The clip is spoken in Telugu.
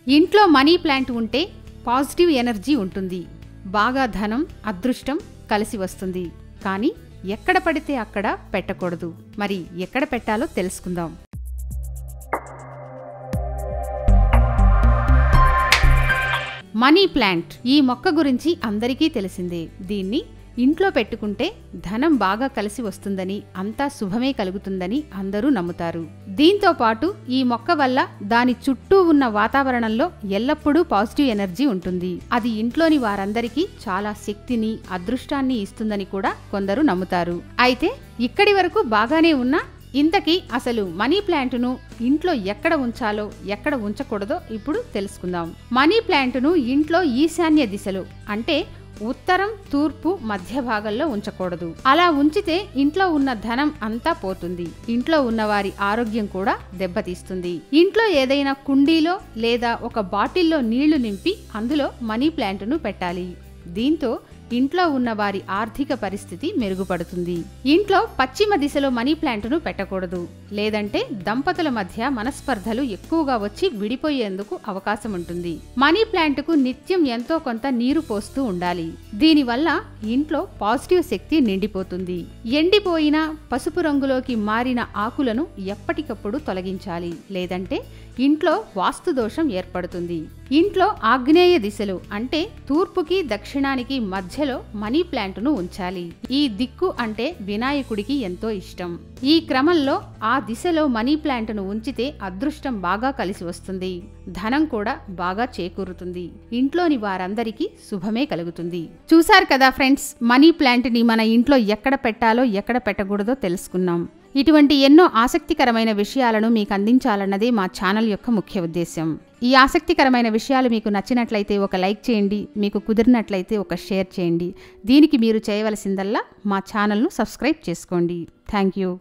ఇంట్లో మనీ ప్లాంట్ ఉంటే పాజిటివ్ ఎనర్జీ ఉంటుంది బాగా ధనం అదృష్టం కలిసి వస్తుంది కానీ ఎక్కడ పడితే అక్కడ పెట్టకూడదు మరి ఎక్కడ పెట్టాలో తెలుసుకుందాం మనీ ప్లాంట్ ఈ మొక్క గురించి అందరికీ తెలిసిందే దీన్ని ఇంట్లో పెట్టుకుంటే ధనం బాగా కలిసి వస్తుందని అంతా శుభమే కలుగుతుందని అందరూ నమ్ముతారు దీంతో పాటు ఈ మొక్క వల్ల దాని చుట్టూ ఉన్న వాతావరణంలో ఎల్లప్పుడూ పాజిటివ్ ఎనర్జీ ఉంటుంది అది ఇంట్లోని వారందరికీ చాలా శక్తిని అదృష్టాన్ని ఇస్తుందని కూడా కొందరు నమ్ముతారు అయితే ఇక్కడి వరకు బాగానే ఉన్నా ఇంతకీ అసలు మనీ ప్లాంట్ను ఇంట్లో ఎక్కడ ఉంచాలో ఎక్కడ ఉంచకూడదో ఇప్పుడు తెలుసుకుందాం మనీ ప్లాంట్ను ఇంట్లో ఈశాన్య దిశలో అంటే ఉత్తరం తూర్పు మధ్య భాగంలో ఉంచకూడదు అలా ఉంచితే ఇంట్లో ఉన్న ధనం అంతా పోతుంది ఇంట్లో ఉన్న వారి ఆరోగ్యం కూడా దెబ్బతీస్తుంది ఇంట్లో ఏదైనా కుండీలో లేదా ఒక బాటిల్లో నీళ్లు నింపి అందులో మనీ ప్లాంట్ను పెట్టాలి దీంతో ఇంట్లో ఉన్న వారి ఆర్థిక పరిస్థితి మెరుగుపడుతుంది ఇంట్లో పశ్చిమ దిశలో మనీ ప్లాంట్ను పెట్టకూడదు లేదంటే దంపతుల మధ్య మనస్పర్ధలు ఎక్కువగా వచ్చి విడిపోయేందుకు అవకాశం ఉంటుంది మనీ ప్లాంట్కు నిత్యం ఎంతో కొంత నీరు పోస్తూ ఉండాలి దీనివల్ల ఇంట్లో పాజిటివ్ శక్తి నిండిపోతుంది ఎండిపోయిన పసుపు రంగులోకి మారిన ఆకులను ఎప్పటికప్పుడు తొలగించాలి లేదంటే ఇంట్లో వాస్తు దోషం ఏర్పడుతుంది ఇంట్లో ఆగ్నేయ దిశలో అంటే తూర్పుకి దక్షిణానికి మధ్యలో మనీ ప్లాంట్ను ఉంచాలి ఈ దిక్కు అంటే వినాయకుడికి ఎంతో ఇష్టం ఈ క్రమంలో ఆ దిశలో మనీ ప్లాంట్ను ఉంచితే అదృష్టం బాగా కలిసి వస్తుంది ధనం కూడా బాగా చేకూరుతుంది ఇంట్లోని వారందరికీ శుభమే కలుగుతుంది చూశారు కదా ఫ్రెండ్స్ మనీ ప్లాంట్ని మన ఇంట్లో ఎక్కడ పెట్టాలో ఎక్కడ పెట్టకూడదో తెలుసుకున్నాం ఇటువంటి ఎన్నో ఆసక్తికరమైన విషయాలను మీకు అందించాలన్నదే మా ఛానల్ యొక్క ముఖ్య ఉద్దేశం ఈ ఆసక్తికరమైన విషయాలు మీకు నచ్చినట్లయితే ఒక లైక్ చేయండి మీకు కుదిరినట్లయితే ఒక షేర్ చేయండి దీనికి మీరు చేయవలసిందల్లా మా ఛానల్ను సబ్స్క్రైబ్ చేసుకోండి థ్యాంక్ యూ